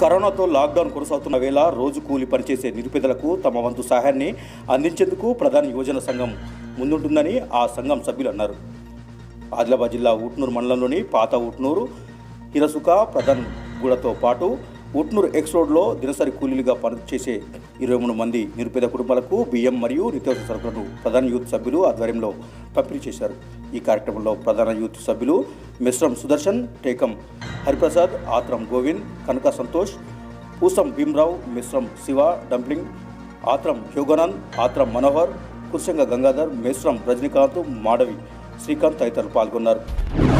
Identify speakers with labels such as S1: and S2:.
S1: కరోనాతో లాక్డౌన్ కొనసాగుతున్న వేళ రోజు కూలి పనిచేసే నిరుపేదలకు తమ వంతు సహాయాన్ని అందించేందుకు ప్రధాన యువజన సంఘం ముందుంటుందని ఆ సంఘం సభ్యులు అన్నారు ఆదిలాబాద్ జిల్లా ఉట్నూరు మండలంలోని పాత ఉట్నూరు హిరసుక ప్రధాన్ గూడతో పాటు ఉట్నూరు ఎక్స్ రోడ్లో దినసరి కూలీలుగా పనిచేసే ఇరవై మూడు మంది నిరుపేద కుటుంబాలకు బియ్యం మరియు నిత్యావసర సరుకులను ప్రధాన యూత్ సభ్యులు ఆధ్వర్యంలో పంపిణీ చేశారు ఈ కార్యక్రమంలో ప్రధాన యూత్ సభ్యులు మిశ్రం సుదర్శన్ టేకం హరిప్రసాద్ ఆత్రం గోవింద్ కనక సంతోష్ పూసం భీమ్రావు మిశ్రం శివ డంప్లింగ్ ఆత్రం యోగానంద్ ఆత్రం మనోహర్ కుర్సంగ గంగాధర్ మిశ్రం రజనీకాంత్ మాడవి శ్రీకాంత్ తదితరులు పాల్గొన్నారు